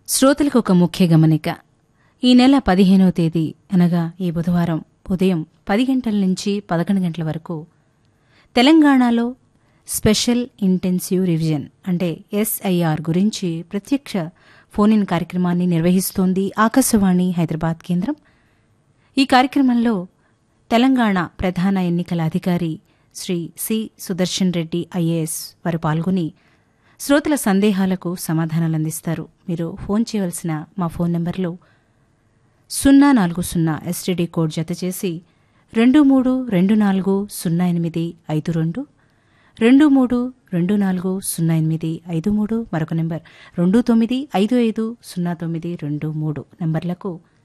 శ్రోతలకు ఒక ముఖ్య గమనిక ఈ నెల పదిహేనవ తేదీ అనగా ఈ బుధవారం ఉదయం పది గంటల నుంచి పదకొండు గంటల వరకు తెలంగాణలో స్పెషల్ ఇంటెన్సివ్ రివిజన్ అంటే ఎస్ఐఆర్ గురించి ప్రత్యక్ష ఫోన్ ఇన్ కార్యక్రమాన్ని నిర్వహిస్తోంది ఆకాశవాణి హైదరాబాద్ కేంద్రం ఈ కార్యక్రమంలో తెలంగాణ ప్రధాన ఎన్నికల అధికారి శ్రీ సి సుదర్శన్ రెడ్డి ఐఏఎస్ వారు పాల్గొని శ్రోతల సందేహాలకు సమాధానాలు అందిస్తారు మీరు ఫోన్ చేయవలసిన మా ఫోన్ నంబర్లు సున్నా నాలుగు సున్నా ఎస్టీడీ కోడ్ జత చేసి రెండు మూడు రెండు నాలుగు సున్నా ఎనిమిది ఐదు రెండు రెండు మూడు రెండు నాలుగు సున్నా ఎనిమిది ఐదు మూడు మరొక నెంబర్ రెండు తొమ్మిది ఐదు ఐదు సున్నా తొమ్మిది రెండు మూడు నంబర్లకు